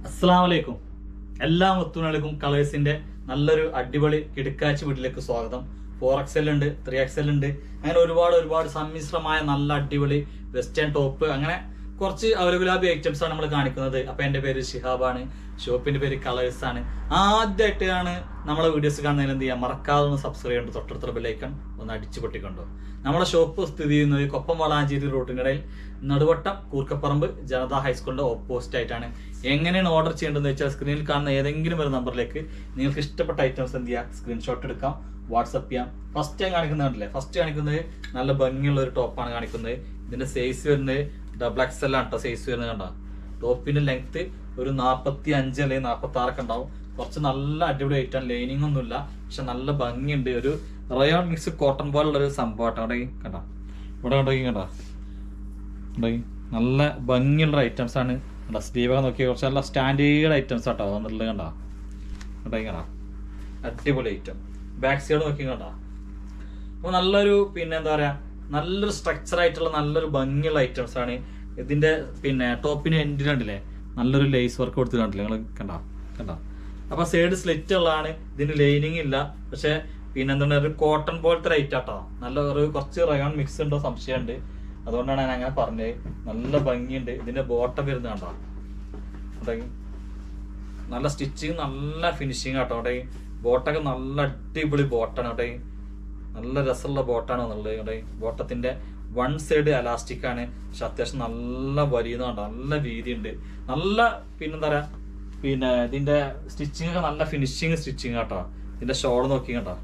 അസ്സാം വലൈക്കും എല്ലാ മുത്തുണകൾക്കും കളേഴ്സിന്റെ നല്ലൊരു അടിപൊളി കിടക്കാച്ചി വീട്ടിലേക്ക് സ്വാഗതം ഫോർ എക്സൽ ഉണ്ട് ത്രീ എക്സൽ ഉണ്ട് അങ്ങനെ ഒരുപാട് ഒരുപാട് സമ്മിശ്രമായ നല്ല അടിപൊളി വെസ്റ്റേൺ ടോപ്പ് അങ്ങനെ കുറച്ച് അവൈലബിൾ ഐറ്റംസ് ആണ് നമ്മൾ കാണിക്കുന്നത് അപ്പൊ എന്റെ പേര് ഷിഹാബാണ് ഷോപ്പിന്റെ പേര് കളേഴ്സ് ആണ് ആദ്യമായിട്ടാണ് നമ്മളെ വീഡിയോസ് കാണുന്നതിൽ എന്ത് ചെയ്യാം മറക്കാതെ ഒന്ന് സബ്സ്ക്രൈബ് ചെയ്യണ്ട തൊട്ടടുത്ത ബെല്ലൈക്കൺ ഒന്ന് അടിച്ചു പൊട്ടിക്കൊണ്ടോ നമ്മുടെ ഷോപ്പ് സ്ഥിതി ചെയ്യുന്നത് കൊപ്പം വളാഞ്ചേരി റോട്ടിനിടയിൽ നടുവട്ടം കൂർക്കപ്പറമ്പ് ജനതാ ഹൈസ്കൂളിന്റെ ഓപ്പോസിറ്റ് ആയിട്ടാണ് എങ്ങനെയാണ് ഓർഡർ ചെയ്യേണ്ടതെന്ന് വെച്ചാൽ സ്ക്രീനിൽ കാണുന്ന ഏതെങ്കിലും ഒരു നമ്പറിലേക്ക് നിങ്ങൾക്ക് ഇഷ്ടപ്പെട്ട ഐറ്റംസ് എന്ത് ചെയ്യാം സ്ക്രീൻഷോട്ട് എടുക്കാം വാട്സപ്പ് ചെയ്യാം ഫസ്റ്റ് ഞാൻ കാണിക്കുന്നുണ്ടല്ലേ ഫസ്റ്റ് കാണിക്കുന്നത് നല്ല ഭംഗിയുള്ള ഒരു ടോപ്പാണ് കാണിക്കുന്നത് ഇതിന്റെ സൈസ് വരുന്നത് ഡബിൾ എക്സ് എൽ ആണ് കേട്ടോ സൈസ് വരുന്നത് കണ്ടോ ടോപ്പിന്റെ ലെങ്ത് ഒരു നാപ്പത്തി അഞ്ച് അല്ലെങ്കിൽ നാപ്പത്തി ആറൊക്കെ ഉണ്ടാവും കുറച്ച് നല്ല അടിപൊളി ഐറ്റം ലൈനിങ് ഒന്നുമില്ല പക്ഷെ നല്ല ഭംഗിയുണ്ട് ഒരു റയോൺ മിക്സ് കോട്ടൺ പോലുള്ള ഒരു സംഭവം അവിടെ കണ്ടോ ഇവിടെ കണ്ടോ കണ്ടോ കണ്ടോ നല്ല ഭംഗിയുള്ള ഐറ്റംസ് ആണ് കണ്ടോ സ്ലീവൊക്കെ നോക്കി കുറച്ച് നല്ല സ്റ്റാൻഡേർഡ് ഐറ്റംസ് ആട്ടോ വന്നിട്ടുള്ളത് കണ്ടോ കണ്ടോ കണ്ടോ അടിപൊളി ഐറ്റം ബാക്ക് സൈഡ് നോക്കി കണ്ടോ അപ്പോൾ നല്ലൊരു പിന്നെ എന്താ പറയാ നല്ലൊരു സ്ട്രക്ചർ ആയിട്ടുള്ള നല്ലൊരു ഭംഗിയുള്ള ഐറ്റംസ് ആണ് ഇതിന്റെ പിന്നെ ടോപ്പിന് എൻഡിന് കണ്ടില്ലേ നല്ലൊരു ലേസ് വർക്ക് കൊടുത്ത് കണ്ടില്ലേ നിങ്ങൾ കണ്ടോ കണ്ടോ അപ്പൊ സൈഡ് സ്ലിറ്റ് ഉള്ളതാണ് ഇതിന് ലൈനിങ് ഇല്ല പക്ഷെ പിന്നെ എന്താണ് ഒരു കോട്ടൺ പോലത്തെ ഒരു ഐറ്റം ആട്ടോ നല്ല ഒരു കുറച്ച് റയോൺ മിക്സ് ഉണ്ടോ സംശയമുണ്ട് അതുകൊണ്ടാണ് ഞാൻ അങ്ങനെ പറഞ്ഞത് നല്ല ഭംഗിയുണ്ട് ഇതിന്റെ ബോട്ടം വരുന്നത് കണ്ടോ അവിടെ നല്ല സ്റ്റിച്ചിങ് നല്ല ഫിനിഷിങ് ആട്ടോ അവിടെ ബോട്ടൊക്കെ നല്ല അടിപൊളി ബോട്ടാണ് അവിടെ നല്ല രസമുള്ള ബോട്ടാണ് എന്നുള്ളത് ഇവിടെ ബോട്ടത്തിന്റെ വൺ സൈഡ് അലാസ്റ്റിക് ആണ് പക്ഷെ അത്യാവശ്യം നല്ല വലിയതുണ്ട് നല്ല വീതിയുണ്ട് നല്ല പിന്നെന്താ പറയാ പിന്നെ ഇതിന്റെ സ്റ്റിച്ചിങ് ഒക്കെ നല്ല ഫിനിഷിങ് സ്റ്റിച്ചിങ് കേട്ടോ ഇതിന്റെ ഷോൾ നോക്കി കേട്ടോ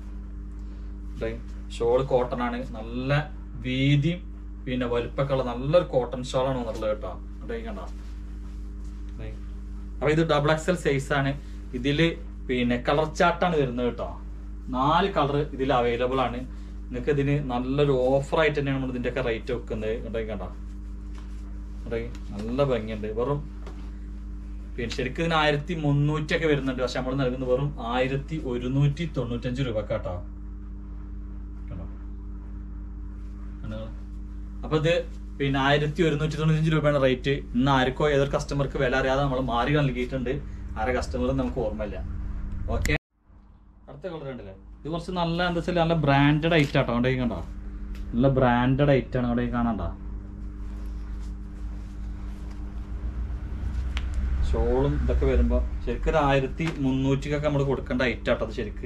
ഷോൾ കോട്ടൺ ആണ് നല്ല വീതിയും പിന്നെ വലിപ്പൊക്കെ ഉള്ള നല്ലൊരു കോട്ടൺ ഷോളാണ് വന്നിട്ടുള്ളത് കേട്ടോ അവിടെ കണ്ടോ ദേ. അപ്പൊ ഇത് ഡബിൾ എക്സൽ സൈസ് ആണ് ഇതില് പിന്നെ കളർ ചാർട്ടാണ് വരുന്നത് കേട്ടോ നാല് കളർ ഇതിൽ അവൈലബിൾ ആണ് നിങ്ങൾക്ക് ഇതിന് നല്ലൊരു ഓഫർ ആയിട്ട് തന്നെയാണ് നമ്മൾ ഇതിന്റെ ഒക്കെ റേറ്റ് വെക്കുന്നത് കണ്ടോ കണ്ടോ കണ്ടോ? നല്ല ഭംഗിയുണ്ട് വെറും പിന്നെ ശരിക്കും ഇതിന് ആയിരത്തി മുന്നൂറ്റി ഒക്കെ വരുന്നുണ്ട് പക്ഷെ നമ്മൾ നൽകുന്നത് വെറും ആയിരത്തി ഒരുന്നൂറ്റി തൊണ്ണൂറ്റഞ്ച് രൂപ കേട്ടോ കണ്ടോ? കണ്ടോ? അപ്പൊ ഇത് പിന്നെ ആയിരത്തി ഒരുന്നൂറ്റി തൊണ്ണൂറ്റഞ്ച് രൂപയാണ് റേറ്റ് ഇന്ന് ആർക്കോ ഏതൊരു കസ്റ്റമർക്ക് വില അറിയാതെ നമ്മൾ മാറി നൽകിയിട്ടുണ്ട് ആരെ കസ്റ്റമർ നമുക്ക് ഓർമ്മയില്ല ഓക്കെ അടുത്ത കളർ ഉണ്ടല്ലേ ഇത് കുറച്ച് നല്ല എന്താ വെച്ചാൽ നല്ല ബ്രാൻഡഡ് ഐറ്റം ആട്ടോ അവിടെ കണ്ടോ നല്ല ബ്രാൻഡഡ് ഐറ്റം ആണ് അവിടെ കാണണ്ട ഷോളും ഇതൊക്കെ വരുമ്പോ ശരിക്കും ഒരു ആയിരത്തി മുന്നൂറ്റിക്കൊക്കെ നമ്മൾ കൊടുക്കേണ്ട ഐറ്റം ആട്ടോ അത് ശരിക്ക്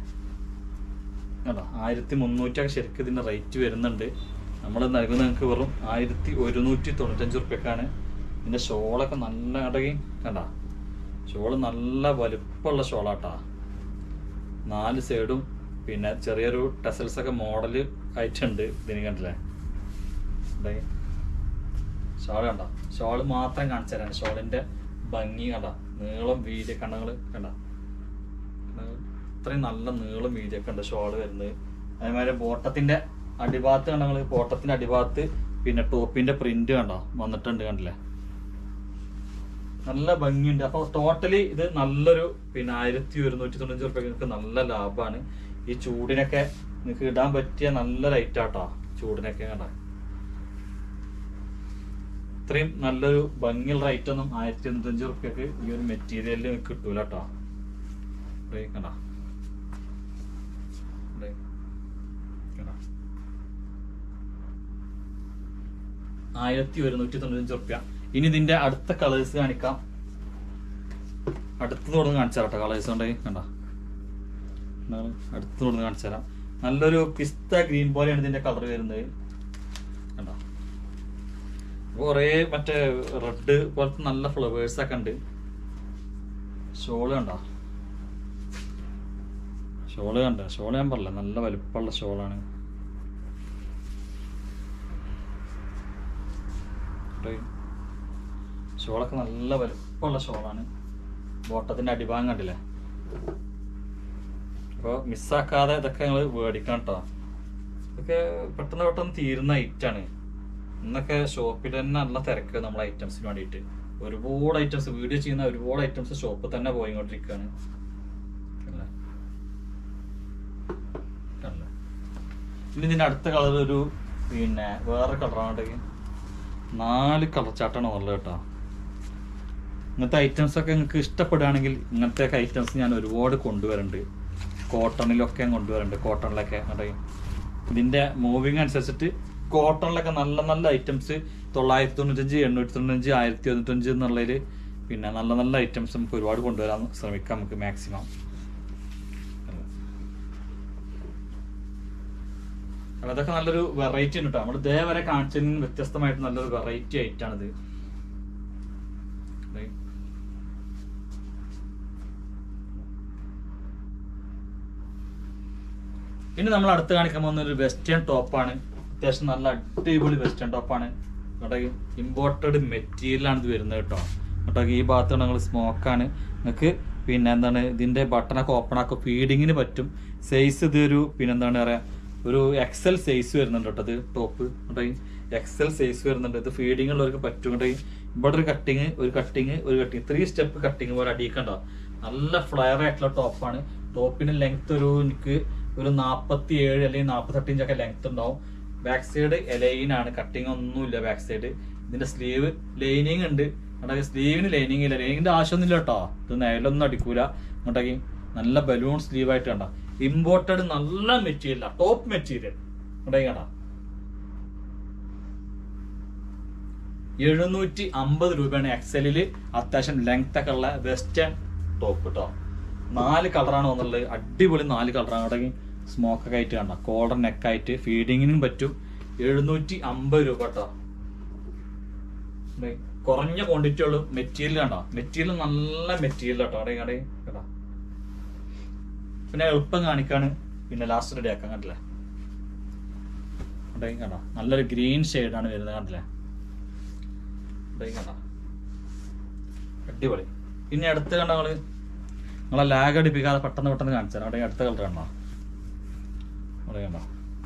കണ്ടോ ആയിരത്തി മുന്നൂറ്റൊക്കെ ശരിക്കും ഇതിന്റെ റേറ്റ് വരുന്നുണ്ട് നമ്മൾ നൽകുന്നത് നിങ്ങൾക്ക് വെറും ആയിരത്തി ഒരുന്നൂറ്റി തൊണ്ണൂറ്റഞ്ച് റുപ്യക്കാണ് ഇതിന്റെ ഷോളൊക്കെ നല്ല അടകി കണ്ട ഷോള് നല്ല വലുപ്പമുള്ള ഷോളാട്ടാ നാല് സൈഡും പിന്നെ ചെറിയൊരു ടെസൽസ് ഒക്കെ മോഡല് ആയിട്ടുണ്ട് ഇതിന് കണ്ടില്ലേ ദേ. ഷോൾ കണ്ട ഷോള് മാത്രം കാണിച്ചു തരാം ഷോളിന്റെ ഭംഗി കണ്ട നീളം വീതി കണ്ണങ്ങള് കണ്ട ഇത്രയും നല്ല നീളം വീതിയൊക്കെ ഉണ്ട് ഷോള് വരുന്നത് അതേമാതിരി ബോട്ടത്തിന്റെ അടിഭാഗത്ത് കണ്ട നിങ്ങള് ബോട്ടത്തിന്റെ അടിഭാഗത്ത് പിന്നെ ടോപ്പിന്റെ പ്രിന്റ് കണ്ടോ വന്നിട്ടുണ്ട് കണ്ടില്ലേ നല്ല ഭംഗിയുണ്ട് അപ്പൊ ടോട്ടലി ഇത് നല്ലൊരു പിന്നെ ആയിരത്തി ഒരുന്നൂറ്റി തൊണ്ണൂറ്റി റുപ്യ നിങ്ങൾക്ക് നല്ല ലാഭമാണ് ഈ ചൂടിനൊക്കെ നിങ്ങൾക്ക് ഇടാൻ പറ്റിയ നല്ല ലൈറ്റ് ആട്ടോ ചൂടിനൊക്കെ കണ്ട ഇത്രയും നല്ലൊരു ഭംഗിയുള്ള റേറ്റ് ഒന്നും ആയിരത്തി തൊണ്ണൂറ്റഞ്ച് റുപ്യക്ക് ഈ ഒരു മെറ്റീരിയലിൽ നിങ്ങൾക്ക് കിട്ടൂല കേട്ടോ കണ്ട ആയിരത്തി ഒരുന്നൂറ്റി തൊണ്ണൂറ്റഞ്ച് റുപ്യ ഇനി ഇതിന്റെ അടുത്ത കളേഴ്സ് കാണിക്കാം അടുത്ത് തുടർന്ന് കാണിച്ചു തരാം കേട്ടോ കളേഴ്സ് ഉണ്ടെങ്കിൽ കണ്ട അടുത്ത് തുടർന്ന് കാണിച്ചു തരാം നല്ലൊരു പിസ്ത ഗ്രീൻ പോലെയാണ് ഇതിന്റെ കളർ വരുന്നത് കണ്ടോ കുറേ മറ്റേ റെഡ് പോലത്തെ നല്ല ഫ്ലവേഴ്സ് ഒക്കെ ഉണ്ട് ഷോള് കണ്ടോ ഷോള് കണ്ട ഷോള് ഞാൻ പറഞ്ഞില്ല നല്ല വലുപ്പമുള്ള ഷോളാണ് ഷോളൊക്കെ നല്ല വലുപ്പമുള്ള ഷോളാണ് ബോട്ടത്തിന്റെ അടിഭാഗം കണ്ടില്ലേ അപ്പോൾ മിസ്സാക്കാതെ ഇതൊക്കെ നിങ്ങൾ മേടിക്കണം കേട്ടോ ഇതൊക്കെ പെട്ടെന്ന് പെട്ടെന്ന് തീരുന്ന ഐറ്റാണ് ഇന്നൊക്കെ ഷോപ്പിൽ തന്നെ നല്ല തിരക്ക് നമ്മളെ ഐറ്റംസിന് വേണ്ടിയിട്ട് ഒരുപാട് ഐറ്റംസ് വീഡിയോ ചെയ്യുന്ന ഒരുപാട് ഐറ്റംസ് ഷോപ്പിൽ തന്നെ പോയിക്കൊണ്ടിരിക്കുകയാണ് അല്ലേ? കണ്ടില്ലേ? ഇനി ഇതിന്റെ അടുത്ത കളർ ഒരു പിന്നെ വേറെ കളറാണെങ്കിൽ നാല് കളർ ചാട്ടാണ് ഉള്ളത് കേട്ടോ ഇങ്ങനത്തെ ഐറ്റംസ് ഒക്കെ നിങ്ങൾക്ക് ഇഷ്ടപ്പെടുകയാണെങ്കിൽ ഇങ്ങനത്തെ ഐറ്റംസ് ഞാൻ ഒരുപാട് കൊണ്ടുവരുന്നുണ്ട് കോട്ടണിലൊക്കെ ഞാൻ കൊണ്ടുവരുന്നുണ്ട് കോട്ടണിലൊക്കെ കേട്ടോ ഇതിന്റെ മൂവിങ് അനുസരിച്ചിട്ട് കോട്ടണിലൊക്കെ നല്ല നല്ല ഐറ്റംസ് തൊള്ളായിരത്തി തൊണ്ണൂറ്റഞ്ച് എണ്ണൂറ്റി തൊണ്ണൂറ്റഞ്ച് ആയിരത്തി തൊണ്ണൂറ്റഞ്ച് എന്നുള്ളതിൽ പിന്നെ നല്ല നല്ല ഐറ്റംസ് നമുക്ക് ഒരുപാട് കൊണ്ടുവരാൻ ശ്രമിക്കാം നമുക്ക് മാക്സിമം അപ്പൊ അതൊക്കെ നല്ലൊരു വെറൈറ്റി ഉണ്ട് കേട്ടോ നമ്മൾ ഇതേവരെ കാണിച്ചതിൽ നിന്ന് വ്യത്യസ്തമായിട്ട് നല്ലൊരു വെറൈറ്റി ആയിട്ടാണിത് Right. ഇനി നമ്മൾ അടുത്ത് കാണിക്കാൻ പോകുന്ന ഒരു വെസ്റ്റേൺ ടോപ്പാണ് അത്യാവശ്യം നല്ല അടിപൊളി വെസ്റ്റേൺ ടോപ്പാണ് കേട്ടോ ഇമ്പോർട്ടഡ് മെറ്റീരിയലാണ് ഇത് വരുന്നത് കേട്ടോ കേട്ടോ ഈ ഭാഗത്ത് നിങ്ങൾ സ്മോക്കാണ് നിങ്ങൾക്ക് പിന്നെ എന്താണ് ഇതിന്റെ ബട്ടണൊക്കെ ഓപ്പൺ ആക്കും ഫീഡിങ്ങിന് പറ്റും സൈസ് ഇത് ഒരു പിന്നെ എന്താണ് പറയാ ഒരു എക്സൽ സൈസ് വരുന്നുണ്ട് കേട്ടോ ഇത് ടോപ്പ് കേട്ടോ എക്സൽ സൈസ് വരുന്നുണ്ട് ഇത് ഫീഡിങ് ഉള്ളവർക്ക് പറ്റും കേട്ടോ ഇവിടെ ഒരു കട്ടിങ് ഒരു കട്ടിങ് ഒരു കട്ടിങ് ത്രീ സ്റ്റെപ്പ് കട്ടിങ് പോലെ അടിയിക്കണ്ടോ നല്ല ഫ്ലയർ ആയിട്ടുള്ള ടോപ്പാണ് ടോപ്പിന് ലെങ്ത് ഒരു എനിക്ക് ഒരു നാപ്പത്തി ഏഴ് അല്ലെങ്കിൽ നാപ്പത്തെട്ട് ഇഞ്ചൊക്കെ ലെങ്ത് ഉണ്ടാവും ബാക്ക് സൈഡ് എലൈൻ ആണ് കട്ടിങ് ഒന്നുമില്ല ബാക്ക് സൈഡ് ഇതിന്റെ സ്ലീവ് ലൈനിങ് ഉണ്ട് അങ്ങോട്ടേക്ക് സ്ലീവിന് ലൈനിങ് ഇല്ല ലൈനിങ്ങിന്റെ ആവശ്യമൊന്നുമില്ല കേട്ടോ ഇത് നേലൊന്നും അടിക്കൂല അങ്ങോട്ടേക്ക് നല്ല ബലൂൺ സ്ലീവ് ആയിട്ട് കണ്ട ഇമ്പോർട്ടഡ് നല്ല മെറ്റീരിയൽ ടോപ്പ് മെറ്റീരിയൽ അങ്ങോട്ടേക്ക് കണ്ട എഴുന്നൂറ്റി അമ്പത് രൂപയാണ് എക്സലില് അത്യാവശ്യം ലെങ്ത് ഒക്കെ ഉള്ള വെസ്റ്റേൺ ടോപ്പ് കേട്ടോ നാല് കളറാണ് വന്നുള്ളത് അടിപൊളി നാല് കളറാണ് അവിടെ സ്മോക്ക് ഒക്കെ ആയിട്ട് കണ്ട കോളർ നെക്കായിട്ട് ഫീഡിങ്ങിനും പറ്റും എഴുന്നൂറ്റി അമ്പത് രൂപ കേട്ടോ ദേ, കുറഞ്ഞ ക്വാണ്ടിറ്റി ഉള്ളു മെറ്റീരിയൽ കണ്ടോ മെറ്റീരിയൽ നല്ല മെറ്റീരിയൽ കേട്ടോ അവിടെ കടേ കേട്ടോ പിന്നെ എളുപ്പം കാണിക്കാണ് പിന്നെ ലാസ്റ്റ് റെഡി ആക്കാൻ കണ്ടില്ലേ അവിടെ കണ്ടോ നല്ലൊരു ഗ്രീൻ ആണ് വരുന്നത് കണ്ടില്ലേ അവിടെ കണ്ടോ അടിപൊളി പിന്നെ അടുത്ത് കണ്ട നിങ്ങള് നിങ്ങളെ ലാഗ് അടിപ്പിക്കാതെ പെട്ടെന്ന് പെട്ടെന്ന് കാണിച്ചു തരാം അവിടെ അടുത്ത കളർ കണ്ടോ അവിടെ കണ്ടോ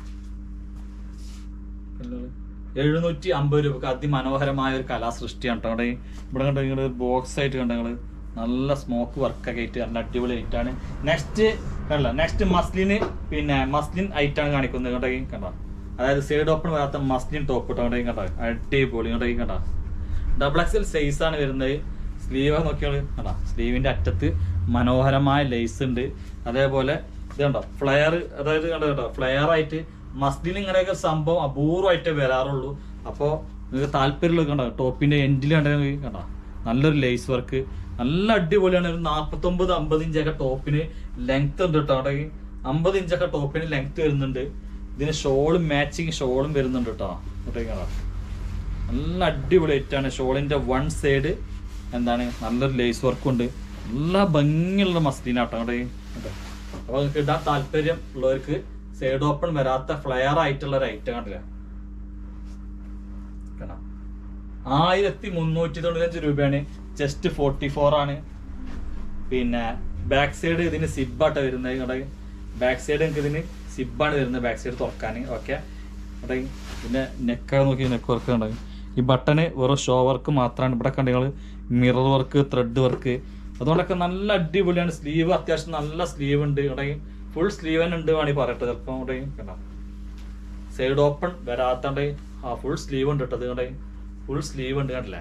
എഴുന്നൂറ്റി അമ്പത് രൂപക്ക് അതിമനോഹരമായ ഒരു കലാസൃഷ്ടിയാണ് കേട്ടോ അവിടെ ഇവിടെ കണ്ടോ നിങ്ങൾ ബോക്സ് ആയിട്ട് കണ്ടോ നിങ്ങള് നല്ല സ്മോക്ക് വർക്കൊക്കെ ആയിട്ട് നല്ല അടിപൊളി ഐറ്റാണ് നെക്സ്റ്റ് കണ്ടല്ലോ നെക്സ്റ്റ് മസ്ലിന് പിന്നെ മസ്ലിൻ ഐറ്റാണ് കാണിക്കുന്നത് കേട്ടോ ഈ കണ്ടോ അതായത് സൈഡ് ഓപ്പൺ വരാത്ത മസ്ലിൻ ടോപ്പ് കേട്ടോ അവിടെ കണ്ടോ അടിപൊളി കേട്ടോ ഈ കണ്ടോ ഡബിൾ എക്സൽ സൈസ് ആണ് വരുന്നത് സ്ലീവ് നോക്കിയാൽ കണ്ടോ സ്ലീവിന്റെ അറ്റത്ത് മനോഹരമായ ലേസ് ഉണ്ട് അതേപോലെ ഇത് കണ്ടോ ഫ്ലെയർ അതായത് കണ്ടോ കേട്ടോ ഫ്ലെയർ ആയിട്ട് മസ്ലിൻ ഇങ്ങനെയൊക്കെ സംഭവം അപൂർവമായിട്ടേ വരാറുള്ളൂ അപ്പോൾ നിങ്ങൾക്ക് താല്പര്യമുള്ള കണ്ടോ ടോപ്പിന്റെ എൻഡിൽ കണ്ടെങ്കിൽ കണ്ടോ നല്ലൊരു ലേസ് വർക്ക് നല്ല അടിപൊളിയാണ് ഒരു നാൽപ്പത്തൊമ്പത് അമ്പത് ഇഞ്ചൊക്കെ ടോപ്പിന് ലെങ്ത് ഉണ്ട് കേട്ടോ അവിടെ അമ്പത് ഇഞ്ചൊക്കെ ടോപ്പിന് ലെങ്ത് വരുന്നുണ്ട് ഇതിന് ഷോളും മാച്ചിങ് ഷോളും വരുന്നുണ്ട് കേട്ടോ ഇങ്ങോട്ടേക്ക് കാണാം നല്ല അടിപൊളി ആയിട്ടാണ് ഷോളിന്റെ വൺ സൈഡ് എന്താണ് നല്ലൊരു ലേസ് വർക്കും ഉണ്ട് നല്ല ഭംഗിയുള്ള മസ്ലിനാട്ടോ അങ്ങോട്ടേ അപ്പൊ നിങ്ങൾക്ക് ഇടാൻ താല്പര്യം ഉള്ളവർക്ക് സൈഡ് ഓപ്പൺ വരാത്ത ഫ്ലെയർ ആയിട്ടുള്ള ഒരു ഐറ്റം കണ്ടില്ല കണ്ടോ? ആയിരത്തി മുന്നൂറ്റി തൊണ്ണൂറ്റഞ്ച് രൂപയാണ് ജസ്റ്റ് ഫോർട്ടി ഫോർ ആണ് പിന്നെ ബാക്ക് സൈഡ് ഇതിന് സിബാട്ട വരുന്നത് ഇവിടെ ബാക്ക് സൈഡ് നിങ്ങൾക്ക് ഇതിന് സിബാണ് വരുന്നത് ബാക്ക് സൈഡ് തുറക്കാൻ ഓക്കെ അവിടെ പിന്നെ നെക്ക നോക്കി നെക്ക് വർക്ക് ഉണ്ടാകും ഈ ബട്ടണ് വെറും ഷോ വർക്ക് മാത്രമാണ് ഇവിടെ കണ്ടുകൾ മിറർ വർക്ക് ത്രെഡ് വർക്ക് അതുകൊണ്ടൊക്കെ നല്ല അടിപൊളിയാണ് സ്ലീവ് അത്യാവശ്യം നല്ല സ്ലീവ് ഉണ്ട് ഇവിടെ ഫുൾ സ്ലീവ് തന്നെ ഉണ്ട് വേണമെങ്കിൽ പറയട്ടെ ചിലപ്പോൾ ഇവിടെ കണ്ടോ സൈഡ് ഓപ്പൺ വരാത്തണ്ട് ആ ഫുൾ സ്ലീവ് ഉണ്ട് കേട്ടോ ഇവിടെ ഫുൾ സ്ലീവ് ഉണ്ട് കണ്ടില്ലേ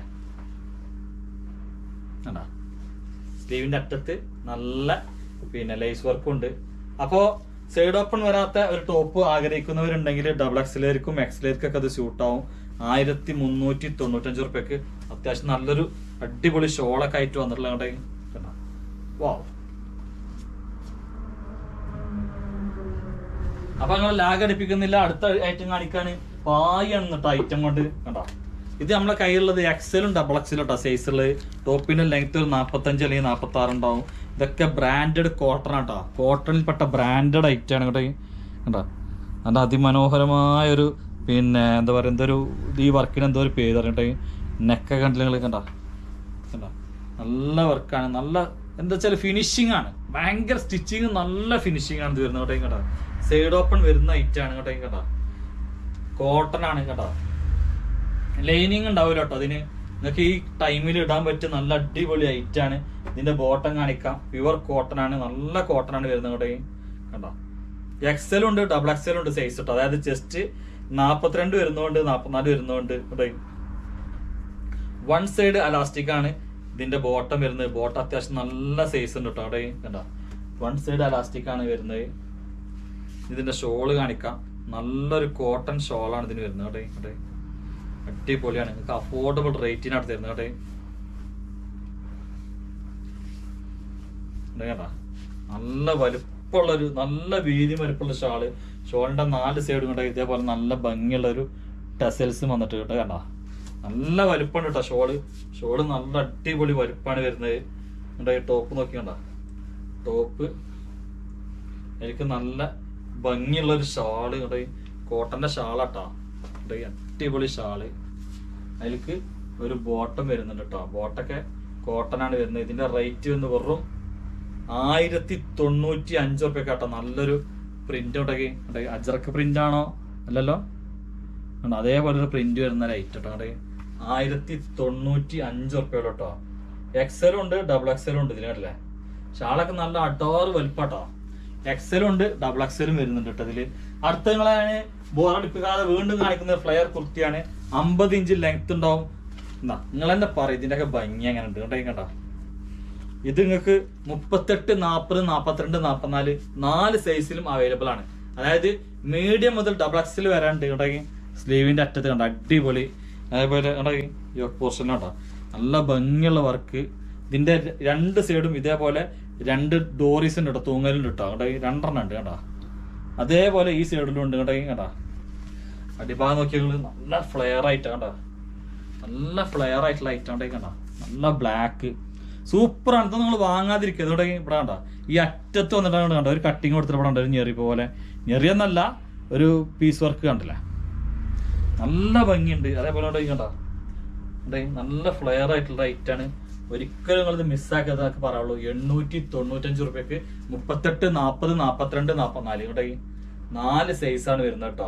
കണ്ടാ സ്ലീവിന്റെ അറ്റത്ത് നല്ല പിന്നെ ലേസ് വർക്കും ഉണ്ട് അപ്പോ സൈഡ് ഓപ്പൺ വരാത്ത ഒരു ടോപ്പ് ആഗ്രഹിക്കുന്നവരുണ്ടെങ്കിൽ ഡബിൾ എക്സിലേർക്കും എക്സിലേർക്കും ഒക്കെ അത് സ്യൂട്ടാവും ആയിരത്തി മുന്നൂറ്റി തൊണ്ണൂറ്റഞ്ച് റുപ്യക്ക് അത്യാവശ്യം നല്ലൊരു അടിപൊളി ഷോളൊക്കെ ആയിട്ട് വന്നിട്ടുള്ള വാ അപ്പൊ നിങ്ങൾ ലാഗ് അടിപ്പിക്കുന്നില്ല അടുത്ത ഐറ്റം കാണിക്കാണ് പായാണ് കേട്ടോ ഐറ്റം കൊണ്ട് കണ്ടോ ഇത് നമ്മളെ കയ്യിലുള്ളത് എക്സലും ഡബിൾ എക്സലും കേട്ടോ സൈസുള്ളത് ടോപ്പിന്റെ ലെങ്ത് ഒരു നാപ്പത്തഞ്ച് അല്ലെങ്കിൽ നാപ്പത്തി ആറ് ഉണ്ടാവും ഇതൊക്കെ ബ്രാൻഡഡ് കോട്ടൺ ആട്ടോ കോട്ടണിൽപ്പെട്ട ബ്രാൻഡഡ് ഐറ്റം ആണ് കേട്ടോ ഈ. കണ്ടോ നല്ല അതിമനോഹരമായ ഒരു പിന്നെ എന്താ പറയുക എന്തൊരു ഈ വർക്കിന് എന്തോ ഒരു പേര് പറഞ്ഞിട്ട് നെക്കൊക്കെ കണ്ടില്ല നിങ്ങൾ കണ്ടോ കണ്ടോ നല്ല വർക്കാണ് നല്ല എന്താ വെച്ചാൽ ഫിനിഷിംഗ് ആണ് ഭയങ്കര സ്റ്റിച്ചിങ് നല്ല ഫിനിഷിംഗ് ആണ് ഇത് വരുന്നത് കേട്ടോ ഈ കേട്ടോ സൈഡ് ഓപ്പൺ വരുന്ന ഐറ്റം ആണ് കേട്ടോ ഈ കേട്ടോ കോട്ടൺ ആണ് കേട്ടോ ലൈനിങ് ഉണ്ടാവില്ല കേട്ടോ അതിന് നിങ്ങൾക്ക് ഈ ടൈമിൽ ഇടാൻ പറ്റിയ നല്ല അടിപൊളി ഐറ്റം ആണ് ഇതിന്റെ ബോട്ടം കാണിക്കാം പ്യുവർ കോട്ടൺ ആണ് നല്ല കോട്ടൺ ആണ് വരുന്നത് കേട്ടോ ഈ കണ്ടോ എക്സലും ഉണ്ട് ഡബിൾ എക്സലും ഉണ്ട് സൈസ് കേട്ടോ അതായത് ജസ്റ്റ് നാപ്പത്തിരണ്ട് വരുന്നതുകൊണ്ട് നാപ്പത്തിനാല് വരുന്നതുകൊണ്ട് കേട്ടോ വൺ സൈഡ് അലാസ്റ്റിക് ആണ് ഇതിന്റെ ബോട്ടം വരുന്നത് ബോട്ടം അത്യാവശ്യം നല്ല സൈസ് ഉണ്ട് കേട്ടോ അവിടെ കണ്ട വൺ സൈഡ് അലാസ്റ്റിക് ആണ് വരുന്നത് ഇതിന്റെ ഷോള് കാണിക്കാം നല്ലൊരു കോട്ടൺ ഷോളാണ് ഇതിന് വരുന്നത് അവിടെ അവിടെ അടിപൊളിയാണ് നിങ്ങൾക്ക് അഫോർഡബിൾ റേറ്റിനാണ് തരുന്നത് അവിടെ ഉണ്ട് കണ്ട നല്ല വലുപ്പമുള്ള ഒരു നല്ല വീതി വലുപ്പമുള്ള ഷാള് ഷോളിന്റെ നാല് സൈഡും കണ്ട ഇതേപോലെ നല്ല ഭംഗിയുള്ള ഒരു ടെസൽസ് വന്നിട്ട് കേട്ടോ കണ്ട നല്ല വലുപ്പമുണ്ട് കേട്ടോ ഷോള് ഷോള് നല്ല അടിപൊളി വലുപ്പമാണ് വരുന്നത് കണ്ട ഈ ടോപ്പ് നോക്കി കണ്ട ടോപ്പ് എനിക്ക് നല്ല ഭംഗിയുള്ള ഒരു ഷാള് കണ്ട കോട്ടന്റെ ഷാളാട്ടാ കണ്ട ഈ അടിപൊളി ഷാള് അതിലേക്ക് ഒരു ബോട്ടം വരുന്നുണ്ട് കേട്ടോ ബോട്ടൊക്കെ കോട്ടൺ ആണ് വരുന്നത് ഇതിന്റെ റേറ്റ് വന്ന് വെറും ആയിരത്തി തൊണ്ണൂറ്റി അഞ്ച് റുപ്യ കേട്ടോ നല്ലൊരു പ്രിന്റ് ഉണ്ടെങ്കിൽ അജറക്ക് പ്രിന്റ് ആണോ അല്ലല്ലോ ഉണ്ട്. അതേപോലെ ഒരു പ്രിന്റ് വരുന്ന ലൈറ്റ് കേട്ടോ അവിടെ ആയിരത്തി തൊണ്ണൂറ്റി അഞ്ച് റുപ്യ കേട്ടോ എക്സലും ഉണ്ട് ഡബിൾ എക്സലും ഉണ്ട് ഇതിലല്ലേ ഷാളൊക്കെ നല്ല അഡോറ് വലിപ്പാട്ടോ എക്സലും ഉണ്ട് ഡബിൾ എക്സലും വരുന്നുണ്ട് കേട്ടോ ഇതില് അടുത്ത നിങ്ങളെ ബോറടിപ്പിക്കാതെ വീണ്ടും കാണിക്കുന്ന ഫ്ലെയർ കുർത്തിയാണ് അമ്പത് ഇഞ്ച് ലെങ്ത് ഉണ്ടാവും എന്നാ നിങ്ങൾ തന്നെ പറയും ഇതിന്റെ ഒക്കെ ഭംഗി എങ്ങനെ ഉണ്ട് കണ്ടോ കണ്ടോ ഇത് നിങ്ങൾക്ക് മുപ്പത്തെട്ട് നാൽപ്പത് നാൽപ്പത്തിരണ്ട് നാൽപ്പത്തിനാല് നാല് സൈസിലും അവൈലബിൾ ആണ് അതായത് മീഡിയം മുതൽ ഡബിൾ എക്സിൽ വരാണ്ട് ഉണ്ടെങ്കിൽ സ്ലീവിന്റെ അറ്റത്ത് കണ്ട അടിപൊളി അതേപോലെ ഉണ്ടെങ്കിൽ യോക്ക് പോർഷൻ കേട്ടോ നല്ല ഭംഗിയുള്ള വർക്ക് ഇതിന്റെ ര- രണ്ട് സൈഡും ഇതേപോലെ രണ്ട് ഡോറീസ് ഉണ്ട് കേട്ടോ തൂങ്ങലുണ്ട് കേട്ടോ ഉണ്ടെങ്കിൽ രണ്ടെണ്ണം ഉണ്ട് കേട്ടോ അതേപോലെ ഈ സൈഡിലും ഉണ്ട് കേട്ടോ കേട്ടോ അടിഭാഗം നോക്കിയാൽ നല്ല ഫ്ലെയർ ആയിട്ട് കണ്ടോ നല്ല ഫ്ലെയർ ആയിട്ടുള്ള ഐറ്റം ഉണ്ടെങ്കിൽ കണ്ടോ നല്ല ബ്ലാക്ക് സൂപ്പറാണ് ഇത് നിങ്ങൾ വാങ്ങാതിരിക്കുക ഇതോടെ ഇവിടെ കണ്ടോ ഈ അറ്റത്ത് വന്നിട്ടാണ് കണ്ടോ ഒരു കട്ടിങ് കൊടുത്തിട്ട് ഇവിടെ ഉണ്ട് ഒരു ഞെറി പോലെ ഞെറിയെന്നല്ല ഒരു പീസ് വർക്ക് കണ്ടില്ലേ നല്ല ഭംഗിയുണ്ട് അതേപോലെ ഇവിടെ കണ്ടോ ഇവിടെ നല്ല ഫ്ലെയർ ആയിട്ടുള്ള ഐറ്റം ആണ് ഒരിക്കലും നിങ്ങൾ ഇത് മിസ്സാക്കാതൊക്കെ പറയുള്ളൂ എണ്ണൂറ്റി തൊണ്ണൂറ്റഞ്ച് റുപ്യക്ക് മുപ്പത്തെട്ട് നാൽപ്പത് നാൽപ്പത്തിരണ്ട് നാൽപ്പത്തിനാല് ഇവിടെ നാല് സൈസാണ് വരുന്നത് കേട്ടോ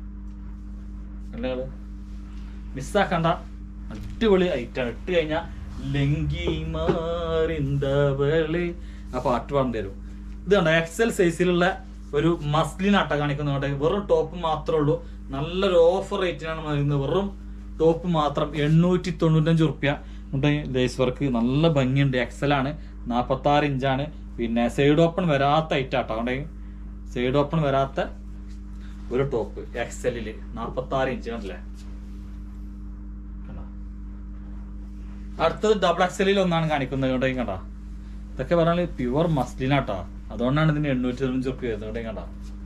അല്ലേ മിസ്സാക്കണ്ട അടിപൊളി ഐറ്റാണ് ഇട്ട് കഴിഞ്ഞാൽ ലങ്കി മാറിന്തവള് ആ പാട്ട് പറഞ്ഞു തരും ഇത് കണ്ടോ എക്സൽ സൈസിലുള്ള ഒരു മസ്ലിൻ ആട്ട കാണിക്കുന്നുണ്ട് വെറും ടോപ്പ് മാത്രമേ ഉള്ളൂ നല്ലൊരു ഓഫർ റേറ്റിനാണ് നൽകുന്നത് വെറും ടോപ്പ് മാത്രം എണ്ണൂറ്റി തൊണ്ണൂറ്റഞ്ച് റുപ്യ ലേസ് വർക്ക് നല്ല ഭംഗിയുണ്ട് എക്സൽ ആണ് നാൽപ്പത്തി ആറ് ഇഞ്ചാണ് പിന്നെ സൈഡ് ഓപ്പൺ വരാത്ത ഐറ്റം ആട്ടോ അവിടെ സൈഡ് ഓപ്പൺ വരാത്ത ഒരു ടോപ്പ് എക്സലില് നാൽപ്പത്തി ആറ് ഇഞ്ച് കണ്ടില്ലേ കണ്ടോ? അടുത്തത് ഡബിൾ എക്സലിൽ ഒന്നാണ് കാണിക്കുന്നത് ഇവിടെ കണ്ട ഇതൊക്കെ പറഞ്ഞാൽ പ്യുവർ മസ്ലിനാട്ടാ അതുകൊണ്ടാണ് ഇതിന് എണ്ണൂറ്റി തൊണ്ണൂറ്റി റുപ്യ വരുന്നത് ഇവിടെ കണ്ട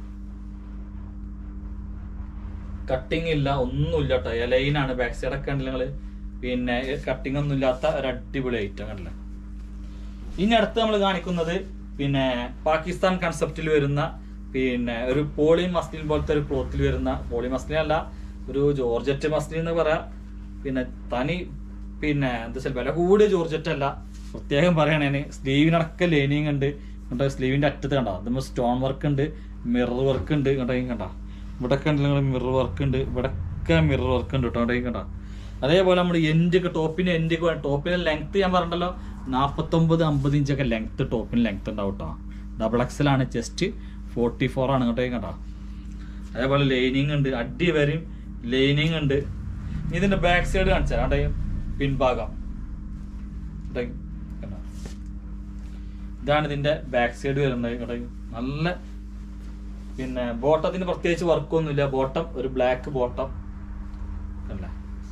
കട്ടിങ് ഇല്ല ഒന്നുമില്ല കേട്ടോ ലൈനാണ് ബാക്ക് സൈഡ് ഒക്കെ ഉണ്ടല്ലോ നിങ്ങള് പിന്നെ കട്ടിങ് ഒന്നും ഇല്ലാത്ത ഒരു അടിപൊളി ഐറ്റം കണ്ടില്ല ഇനി അടുത്ത് നമ്മൾ കാണിക്കുന്നത് പിന്നെ പാകിസ്ഥാൻ കൺസെപ്റ്റിൽ വരുന്ന പിന്നെ ഒരു പോളി മസ്ലിൻ പോലത്തെ ഒരു ക്ലോത്തിൽ വരുന്ന പോളി മസ്ലിൻ അല്ല ഒരു ജോർജറ്റ് മസ്ലിൻ എന്ന് പറയാ പിന്നെ തനി പിന്നെ എന്താ വെച്ചാൽ വില കൂടിയ ജോർജറ്റ് അല്ല പ്രത്യേകം പറയണേന് സ്ലീവിനടക്കം ലൈനിങ് ഉണ്ട് കണ്ടോ സ്ലീവിന്റെ അറ്റത്ത് കണ്ടോ അതുമ്പോൾ സ്റ്റോൺ വർക്ക് ഉണ്ട് മിറർ വർക്ക് ഉണ്ട് കണ്ടോ കണ്ടോ ഇവിടെ കണ്ടില്ല മിറർ വർക്ക് ഉണ്ട് ഇവിടൊക്കെ മിറർ വർക്ക് ഉണ്ട് കേട്ടോ കണ്ടോ കണ്ടോ അതേപോലെ നമ്മൾ എൻഡ് ഒക്കെ ടോപ്പിന് എൻഡ് ടോപ്പിന്റെ ലെങ്ത് ഞാൻ പറഞ്ഞല്ലോ നാൽപ്പത്തൊമ്പത് അമ്പത് ഇഞ്ചൊക്കെ ലെങ്ത് ടോപ്പിന് ലെങ്ത് ഉണ്ടാവും കേട്ടോ ഡബിൾ എക്സൽ ആണ് ചെസ്റ്റ് ഫോർട്ടി ഫോർ ആണ് കേട്ടോ കേട്ടോ അതേപോലെ ലൈനിങ് ഉണ്ട് അടി വരെയും ലൈനിങ് ഉണ്ട് ഇനി ഇതിന്റെ ബാക്ക് സൈഡ് കാണിച്ചാൽ അവിടെ പിൻഭാഗം ദേ കണ്ടോ? ഇതാണ് ഇതിന്റെ ബാക്ക് സൈഡ് വരുന്നത് കേട്ടോ നല്ല പിന്നെ ബോട്ടത്തിന് പ്രത്യേകിച്ച് വർക്കൊന്നുമില്ല ബോട്ടം ഒരു ബ്ലാക്ക് ബോട്ടം അല്ലേ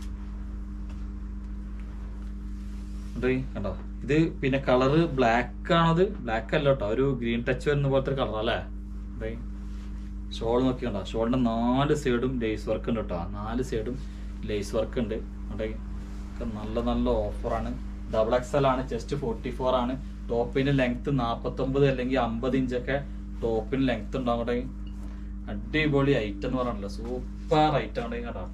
ഇത് കണ്ടോ ഇത് പിന്നെ കളറ് ബ്ലാക്ക് ആണത് ബ്ലാക്ക് അല്ല കേട്ടോ ഒരു ഗ്രീൻ ടച്ച് വരുന്ന പോലത്തെ ഒരു കളർ അല്ലേ ദേ ഷോൾ നോക്കി കണ്ടോ ഷോളിന്റെ നാല് സൈഡും ലേസ് വർക്ക് ഉണ്ട് കേട്ടോ നാല് സൈഡും ലേസ് വർക്ക് ഉണ്ട് അവിടെ ഒക്കെ നല്ല നല്ല ഓഫറാണ് ഡബിൾ എക്സൽ ആണ് ചെസ്റ്റ് ഫോർട്ടി ഫോർ ആണ് ടോപ്പിന്റെ ലെങ്ത് നാൽപ്പത്തൊമ്പത് അല്ലെങ്കിൽ അമ്പത് ഇഞ്ചൊക്കെ ടോപ്പിന് ലെങ്ത് ഉണ്ടാവും അവിടെ അടിപൊളി ഐറ്റം എന്ന് പറഞ്ഞല്ലോ സൂപ്പർ ഐറ്റം ആണ് കേട്ടോ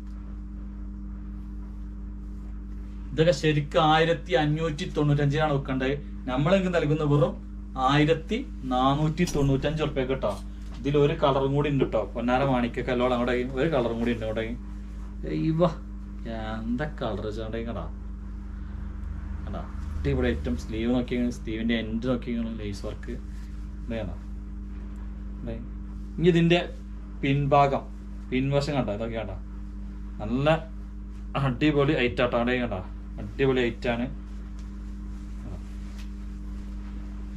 ഇതൊക്കെ ശരിക്കും ആയിരത്തി അഞ്ഞൂറ്റി തൊണ്ണൂറ്റഞ്ചിനാണ് വെക്കേണ്ടത് നമ്മളെങ്കിൽ നൽകുന്ന വെറും ആയിരത്തി നാനൂറ്റി തൊണ്ണൂറ്റഞ്ച് ഉറുപ്പ്യ കേട്ടോ ഇതിൽ ഒരു കളറും കൂടി ഉണ്ട് കേട്ടോ പൊന്നാര മാണിക്ക കല്ലോളം അവിടെ ഒരു കളറും കൂടി ഉണ്ട് അവിടെ ഇവ എന്താ കളർ ചേട്ടാ കടാ കണ്ടാ അടിപൊളി ഐറ്റം സ്ലീവ് നോക്കി സ്ലീവിന്റെ എൻഡ് നോക്കി ലേസ് വർക്ക് കണ്ടോ ദേ. ഇനി ഇതിന്റെ പിൻഭാഗം പിൻവശം കണ്ടോ ഇതൊക്കെ കണ്ടോ നല്ല അടിപൊളി ഐറ്റാട്ടോ അവിടെ കണ്ടോ അടിപൊളി ഐറ്റാണ്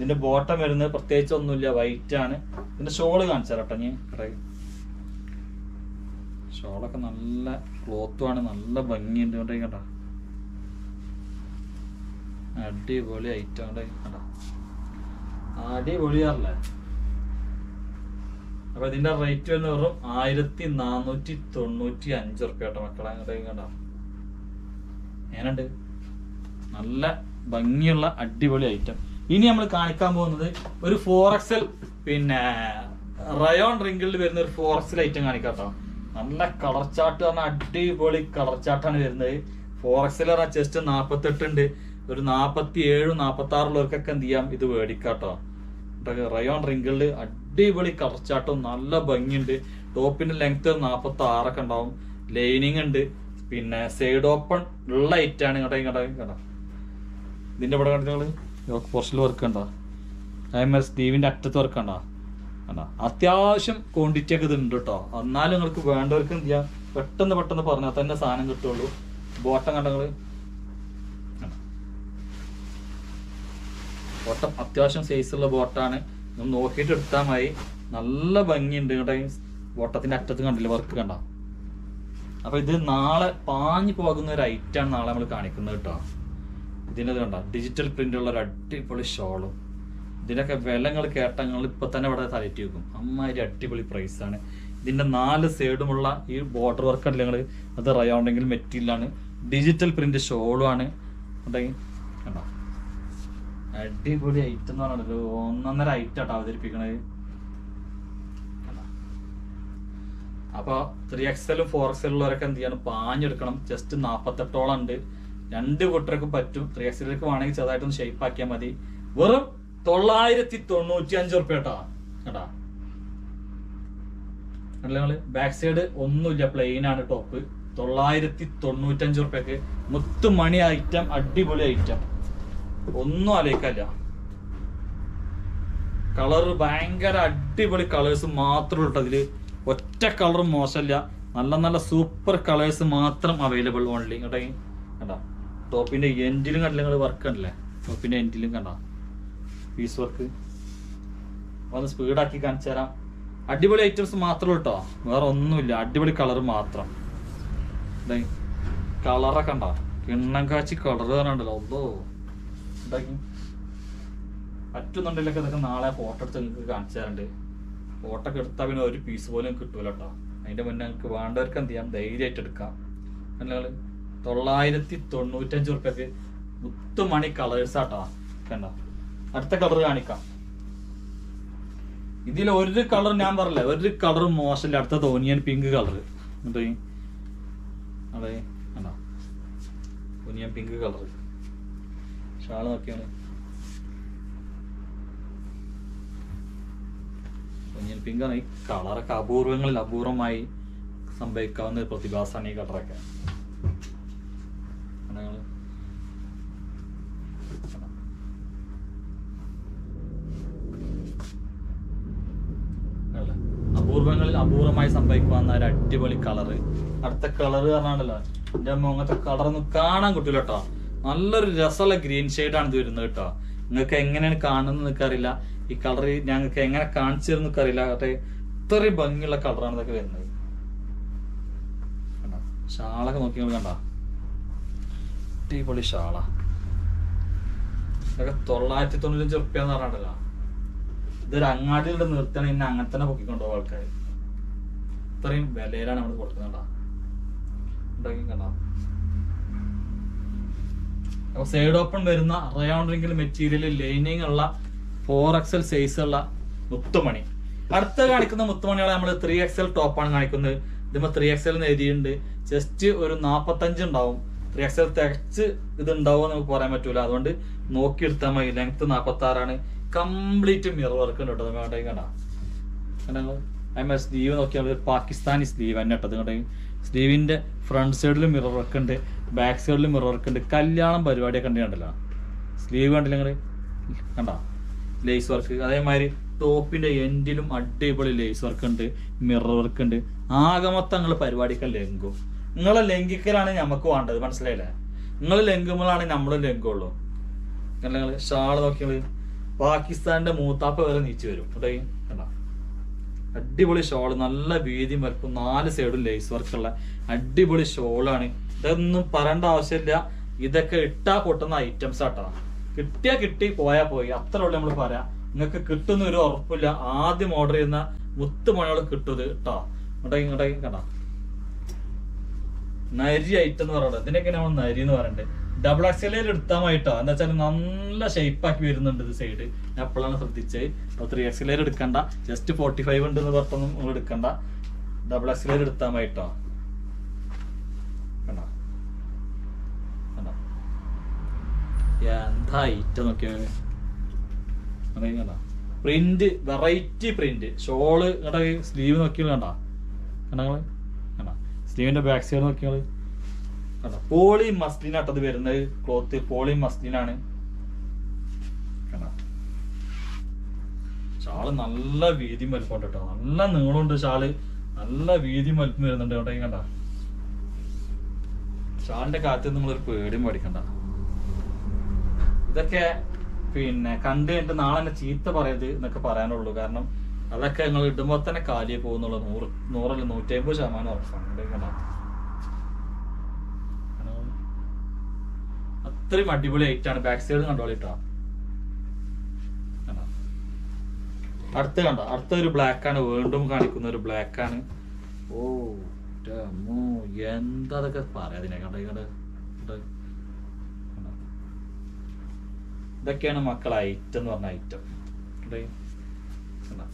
ഇതിന്റെ ബോട്ടം വരുന്നത് പ്രത്യേകിച്ച് ഒന്നുമില്ല വൈറ്റ് ആണ് ഇതിന്റെ ഷോള് കാണിച്ചാൽ കേട്ടോ ഞാൻ ഷോളൊക്കെ നല്ല ക്ലോത്തും ആണ് നല്ല ഭംഗിയുണ്ട് കണ്ടോ കണ്ട അടിപൊളി ഐറ്റം കണ്ടോ കണ്ട അടിപൊളിയാറല്ലേ അപ്പൊ ഇതിന്റെ റേറ്റ് വരുന്ന വെറും ആയിരത്തി നാനൂറ്റി തൊണ്ണൂറ്റി അഞ്ച് റുപ്യ കേട്ടോ മക്കളെ അങ്ങോട്ട് കണ്ടോ എങ്ങനെയുണ്ട് നല്ല ഭംഗിയുള്ള അടിപൊളി ഐറ്റം ഇനി നമ്മൾ കാണിക്കാൻ പോകുന്നത് ഒരു ഫോർ എക്സൽ പിന്നെ റയോൺ റിങ്കിളിൽ വരുന്ന ഒരു ഫോർ എക്സൽ ഐറ്റം കാണിക്കാം കേട്ടോ നല്ല കളർ ചാർട്ട് പറഞ്ഞ അടിപൊളി കളർ ചാർട്ടാണ് വരുന്നത് ഫോർ എക്സൽ പറഞ്ഞാൽ ചെസ്റ്റ് നാപ്പത്തെട്ട് ഉണ്ട് ഒരു നാപ്പത്തി ഏഴ് നാപ്പത്തി ആറുള്ളവർക്കൊക്കെ എന്ത് ചെയ്യാം ഇത് മേടിക്കാട്ടോ റയോൺ റിങ്കിളിൽ അടിപൊളി കളർ ചാർട്ടും നല്ല ഭംഗിയുണ്ട് ടോപ്പിന്റെ ലെങ്ത് നാപ്പത്തി ആറൊക്കെ ഉണ്ടാവും ലൈനിങ് ഉണ്ട് പിന്നെ സൈഡ് ഓപ്പൺ ഉള്ള ഐറ്റാണ് ഇങ്ങോട്ടേ ഇങ്ങോട്ടേ കേട്ടോ ഇതിന്റെ ഇവിടെ കണ്ടിട്ട് പോർഷനിൽ വർക്ക് ഉണ്ടോ അതേമാതിരി സ്റ്റീവിന്റെ അറ്റത്ത് വർക്ക് ഉണ്ടോ കണ്ടോ അത്യാവശ്യം ക്വാണ്ടിറ്റി ഒക്കെ ഇതുണ്ട് കേട്ടോ എന്നാലും നിങ്ങൾക്ക് വേണ്ടവർക്ക് എന്ത് ചെയ്യാം പെട്ടെന്ന് പെട്ടെന്ന് പറഞ്ഞാൽ തന്നെ സാധനം കിട്ടുള്ളൂ ബോട്ടം കണ്ടങ്ങള് ബോട്ടം അത്യാവശ്യം സൈസുള്ള ബോട്ടാണ് ഒന്ന് നോക്കിയിട്ട് എടുത്താൽ മതി നല്ല ഭംഗിയുണ്ട് ഇങ്ങോട്ടെ ബോട്ടത്തിന്റെ അറ്റത്ത് കണ്ടില്ല വർക്ക് കണ്ട അപ്പൊ ഇത് നാളെ പാഞ്ഞു പോകുന്ന ഒരു ഐറ്റാണ് നാളെ നമ്മൾ കാണിക്കുന്നത് കേട്ടോ ഇതിൻ്റെ കണ്ട ഡിജിറ്റൽ പ്രിന്റ് ഉള്ള ഒരു അടിപൊളി ഷോളും ഇതിനൊക്കെ വില നിങ്ങൾ കേട്ട നിങ്ങൾ ഇപ്പൊ തന്നെ ഇവിടെ തലറ്റി വെക്കും അമ്മാതിരി അടിപൊളി പ്രൈസ് ആണ് ഇതിന്റെ നാല് സൈഡുമുള്ള ഈ ബോർഡർ വർക്ക് അല്ല നിങ്ങൾ അത് റയോണ്ടെങ്കിൽ മെറ്റീരിയലാണ് ഡിജിറ്റൽ പ്രിന്റ് ഷോളും ആണ് ഉണ്ടെങ്കിൽ കണ്ടോ അടിപൊളി ഐറ്റം എന്ന് പറഞ്ഞത് ഒന്നൊന്നര ഐറ്റം ആട്ടോ അവതരിപ്പിക്കണത് കണ്ടോ? അപ്പൊ ത്രീ എക്സലും ഫോർ എക്സലും ഉള്ളവരൊക്കെ എന്ത് ചെയ്യണം പാഞ്ഞെടുക്കണം ജസ്റ്റ് നാപ്പത്തെട്ടോളം ഉണ്ട് രണ്ട് കൂട്ടർക്ക് പറ്റും ത്രീ എക്സലിലേക്ക് വേണമെങ്കിൽ ചെറുതായിട്ടൊന്ന് ഷേപ്പ് ആക്കിയാൽ മതി വെറും തൊള്ളായിരത്തി തൊണ്ണൂറ്റി അഞ്ച് ഉറുപ്പ്യ കേട്ടാ കേട്ടാ നിങ്ങള് ബാക്ക് സൈഡ് ഒന്നുമില്ല പ്ലെയിൻ ആണ് ടോപ്പ് തൊള്ളായിരത്തി തൊണ്ണൂറ്റഞ്ച് ഉറുപ്പ്യക്ക് മുത്തുമണി ഐറ്റം അടിപൊളി ഐറ്റം ഒന്നും ആലോചിക്കല്ല കളർ ഭയങ്കര അടിപൊളി കളേഴ്സ് മാത്രമേ ഉള്ളൂ അതില് ഒറ്റ കളറും മോശമല്ല നല്ല നല്ല സൂപ്പർ കളേഴ്സ് മാത്രം അവൈലബിൾ ഓൺലി കേട്ടോ കണ്ട ടോപ്പിന്റെ എൻഡിലും കണ്ടില്ല നിങ്ങൾ വർക്ക് കണ്ടില്ലേ ടോപ്പിന്റെ എൻഡിലും കണ്ട പീസ് വർക്ക് ഒന്ന് സ്പീഡാക്കി കാണിച്ചു തരാം അടിപൊളി ഐറ്റംസ് മാത്രമേ കേട്ടോ വേറെ ഒന്നുമില്ല അടിപൊളി കളർ മാത്രം കളറൊക്കെ ഉണ്ടോ കിണ്ണം കാച്ചി കളർ പറഞ്ഞിട്ടുണ്ടല്ലോ ഒന്നോ ഉണ്ടാക്കി പറ്റുന്നുണ്ടെങ്കിലൊക്കെ ഇതൊക്കെ നാളെ ഫോട്ടോ എടുത്ത് നിങ്ങൾക്ക് കാണിച്ചു തരണ്ട് ഫോട്ടോ ഒക്കെ എടുത്താൽ പിന്നെ ഒരു പീസ് പോലും കിട്ടൂല കേട്ടോ അതിന്റെ മുന്നേ നിങ്ങൾക്ക് വേണ്ടവർക്ക് എന്ത് ചെയ്യാം ധൈര്യമായിട്ട് എടുക്കാം നിങ്ങൾ തൊള്ളായിരത്തി തൊണ്ണൂറ്റഞ്ച് റുപ്യക്ക് മുത്തുമണി കളേഴ്സ് ആട്ടോ കണ്ടോ അടുത്ത കളർ കാണിക്കാം ഇതിൽ ഒരു കളർ ഞാൻ പറഞ്ഞില്ല ഒരു കളർ മോശമില്ല അടുത്ത തോന്നിയാൻ പിങ്ക് കളർ എന്നിട്ട് അതെ കണ്ടോ തോന്നിയാൻ പിങ്ക് കളർ ഷാള് നോക്കിയാണ് ഒനിയൻ പിങ്ക് ആണ് ഈ കളറൊക്കെ അപൂർവങ്ങളിൽ അപൂർവമായി സംഭവിക്കാവുന്ന ഒരു പ്രതിഭാസമാണ് ഈ കളറൊക്കെ കണ്ടോ നിങ്ങള്? കണ്ടോ? കണ്ടില്ലേ? അപൂർവങ്ങളിൽ അപൂർവമായി സംഭവിക്കാവുന്ന ഒരു അടിപൊളി കളറ് അടുത്ത കളറ് പറഞ്ഞാണല്ലോ എന്റെ മുഖത്തെ കളറൊന്നും കാണാൻ കിട്ടൂല കേട്ടോ നല്ലൊരു രസമുള്ള ഗ്രീൻ ആണ് ഇത് വരുന്നത് കേട്ടോ നിങ്ങൾക്ക് എങ്ങനെയാണ് കാണുന്നത് നിൽക്കറിയില്ല ഈ കളർ ഞങ്ങൾക്ക് എങ്ങനെ കാണിച്ചു തരുന്ന നിൽക്കറിയില്ല പക്ഷേ ഇത്രയും ഭംഗിയുള്ള കളറാണ് ഇതൊക്കെ വരുന്നത് കണ്ടോ ഷാളൊക്കെ നോക്കി നിങ്ങൾ കണ്ടോ അടിപൊളി ഷാള ഇതൊക്കെ തൊള്ളായിരത്തി തൊണ്ണൂറ്റഞ്ച് റുപ്യ എന്ന് പറഞ്ഞിട്ടല്ലോ ഇതൊരു അങ്ങാടിയുടെ നിർത്തണം ഇന്നെ അങ്ങനെ തന്നെ പൊക്കിക്കൊണ്ടുപോകും ആൾക്കാർ ഇത്രയും വിലയിലാണ് നമ്മൾ കൊടുക്കുന്നുണ്ടോ ഉണ്ടാക്കി കണ്ടോ അപ്പൊ സൈഡ് ഓപ്പൺ വരുന്ന റയോണ്ട് റിംഗിൽ മെറ്റീരിയൽ ലൈനിങ് ഉള്ള ഫോർ എക്സൽ സൈസ് ഉള്ള മുത്തുമണി അടുത്ത കാണിക്കുന്ന മുത്തുമണികളെ നമ്മൾ ത്രീ എക്സൽ ടോപ്പാണ് കാണിക്കുന്നത് ഇതിപ്പോ ത്രീ എക്സൽ എഴുതിയിട്ടുണ്ട് ജസ്റ്റ് ഒരു നാപ്പത്തഞ്ച് ഉണ്ടാവും ത്രീ എക്സൽ തികച്ച് ഇത് ഉണ്ടാവും നമുക്ക് പറയാൻ പറ്റൂല അതുകൊണ്ട് നോക്കിയെടുത്താൽ മതി ലെങ്ത് നാപ്പത്തി ആറാണ് കംപ്ലീറ്റ് മിറർ വർക്ക് ഉണ്ട് കേട്ടോ വേണ്ട കണ്ട അതേമാതിരി സ്ലീവ് നോക്കിയാൽ ഒരു പാകിസ്ഥാനി സ്ലീവ് തന്നെ ഇട്ടത് കണ്ടേ സ്ലീവിന്റെ ഫ്രണ്ട് സൈഡിൽ മിറർ വർക്ക് ഉണ്ട് ബാക്ക് സൈഡിൽ മിറർ വർക്ക് ഉണ്ട് കല്യാണം പരിപാടിയൊക്കെ ഉണ്ട് കണ്ടല്ലോ സ്ലീവ് കണ്ടില്ല നിങ്ങള് കണ്ട ലേസ് വർക്ക് അതേമാതിരി ടോപ്പിന്റെ എൻഡിലും അടിപൊളി ലേസ് വർക്ക് ഉണ്ട് മിറർ വർക്ക് ഉണ്ട് ആകെ മൊത്തം നിങ്ങൾ പരിപാടിക്ക് ലംഘും നിങ്ങളെ ലംഘിക്കലാണ് നമുക്ക് വേണ്ടത് മനസ്സിലായില്ലേ നിങ്ങൾ ലംഘുമ്പോഴാണ് നമ്മൾ ലംഘുള്ളൂ നിങ്ങൾ ഷാള് നോക്കിയാൽ പാകിസ്ഥാന്റെ മൂത്താപ്പ വരെ നീച്ചു വരും ഇവിടെ കണ്ട അടിപൊളി ഷോള് നല്ല വീതി വരക്കും നാല് സൈഡും ലേസ് വർക്കുള്ള അടിപൊളി ഷോളാണ് ഇതൊന്നും പറയേണ്ട ആവശ്യമില്ല ഇതൊക്കെ ഇട്ടാ പൊട്ടുന്ന ഐറ്റംസ് ആട്ടാ കിട്ടിയാ കിട്ടി പോയാ പോയി അത്ര ഉള്ളു നമ്മൾ പറയാം നിങ്ങൾക്ക് കിട്ടുന്ന ഒരു ഉറപ്പില്ല ആദ്യം ഓർഡർ ചെയ്യുന്ന മുത്ത് മണികൾ കിട്ടും ഇത് കേട്ടോ ഇങ്ങോട്ടേ ഇങ്ങോട്ടേ കണ്ട നരി ഐറ്റം എന്ന് പറയുന്നത് ഇതിനൊക്കെ നമ്മൾ നരി എന്ന് പറയണ്ടേ ഡബിൾ എക്സലയിൽ എടുത്താൽ മതിട്ടോ എന്താ വെച്ചാൽ നല്ല ഷേപ്പ് ആക്കി വരുന്നുണ്ട് ഇത് സൈഡ് ഞാൻ എപ്പോഴാണ് ശ്രദ്ധിച്ചത് അപ്പോൾ ത്രീ എക്സലയിൽ എടുക്കണ്ട ജസ്റ്റ് ഫോർട്ടി ഫൈവ് ഉണ്ട് എന്ന് പറഞ്ഞൊന്നും നിങ്ങൾ എടുക്കണ്ട ഡബിൾ എക്സലയിൽ എടുത്താൽ മതിട്ടോ കണ്ടോ കണ്ടോ എന്താ ഐറ്റം നോക്കിയാ കണ്ട പ്രിന്റ് വെറൈറ്റി പ്രിന്റ് ഷോള് കണ്ട സ്ലീവ് നോക്കിയാൽ കണ്ട കണ്ടങ്ങള് കണ്ട സ്ലീവിന്റെ ബാക്ക് സൈഡ് നോക്കിയാൽ കണ്ട പോളി മസ്ലിൻ ആട്ടത് വരുന്നത് ക്ലോത്ത് പോളി മസ്ലിനാണ് കണ്ട ഷാള് നല്ല വീതി വലിപ്പമുണ്ട് കേട്ടോ നല്ല നീളമുണ്ട് ഷാള് നല്ല വീതി വലിപ്പം വരുന്നുണ്ട് കേട്ടോ ഈ കണ്ട ഷാളിന്റെ കാറ്റ് നമ്മളൊരു പേടിയും പഠിക്കണ്ട ഇതൊക്കെ പിന്നെ കണ്ടു കഴിഞ്ഞിട്ട് നാളെ എന്നെ ചീത്ത പറയത് എന്നൊക്കെ പറയാനുള്ളൂ കാരണം അതൊക്കെ നിങ്ങൾ ഇടുമ്പോൾ തന്നെ കാലിയെ പോകുന്നുള്ള നൂറ് നൂറല്ല നൂറ്റി അമ്പത് ശതമാനം ഉറപ്പാണ് ഇവിടെ കണ്ടോ? കണ്ടോ? അത്രയും അടിപൊളി ഐറ്റാണ് ബാക്ക് സൈഡ് കണ്ടോളിട്ടോ കണ്ടോ? അടുത്ത കണ്ടോ അടുത്ത ഒരു ബ്ലാക്ക് ആണ് വീണ്ടും കാണിക്കുന്ന ഒരു ബ്ലാക്ക് ആണ് ഓ ന്റെ അമ്മോ, എന്താ അതൊക്കെ പറയാതിനെ കണ്ടോ ഈ കണ്ടോ കണ്ടോ? കണ്ടോ? ഇതൊക്കെയാണ് മക്കൾ ഐറ്റം എന്ന് പറഞ്ഞ ഐറ്റം കണ്ടോ? കണ്ടോ?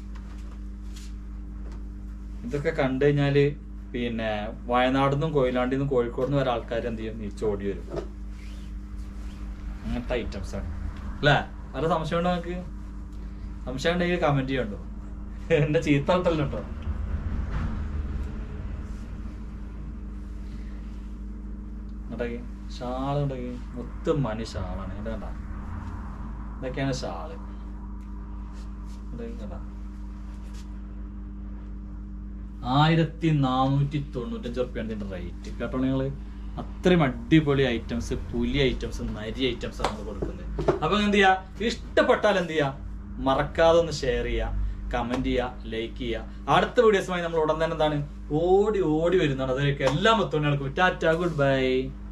ഇതൊക്കെ കണ്ടു കഴിഞ്ഞാല് പിന്നെ വയനാട് നിന്നും കൊയിലാണ്ടിൽ നിന്നും കോഴിക്കോട് നിന്ന് വരെ ആൾക്കാർ എന്ത് ചെയ്യും നീച്ച് ഓടി വരും അങ്ങനത്തെ ഐറ്റംസ് ആണ് അല്ലേ വല്ല സംശയം ഉണ്ടോ നിങ്ങൾക്ക് സംശയം ഉണ്ടെങ്കിൽ കമന്റ് ചെയ്യണ്ടോ എന്റെ ചീത്ത ആൾട്ടല്ലോ കേട്ടോ ഇങ്ങോട്ടേക്ക് ഷാള് ഉണ്ടെങ്കിൽ മൊത്തം മണി ഷാളാണ് ഇത് കണ്ട ഇതൊക്കെയാണ് ഷാള് ഇങ്ങോട്ടേക്ക് കണ്ട ആയിരത്തി നാനൂറ്റി തൊണ്ണൂറ്റഞ്ച് റുപ്യാണ് ഇതിന്റെ റേറ്റ് കേട്ടോ നിങ്ങള് അത്രയും അടിപൊളി ഐറ്റംസ് പുലി ഐറ്റംസ് നരി ഐറ്റംസ് നമ്മൾ കൊടുക്കുന്നത് അപ്പൊ എന്ത് ചെയ്യാ ഇഷ്ടപ്പെട്ടാൽ എന്ത് ചെയ്യാ മറക്കാതെ ഒന്ന് ഷെയർ ചെയ്യുക കമന്റ് ചെയ്യുക ലൈക്ക് ചെയ്യുക അടുത്ത വീഡിയോസുമായി നമ്മൾ ഉടൻ തന്നെ എന്താണ് ഓടി ഓടി വരുന്നതാണ് അതിലേക്ക് എല്ലാ മുത്തുണികൾക്കും ടാറ്റ ഗുഡ് ബൈ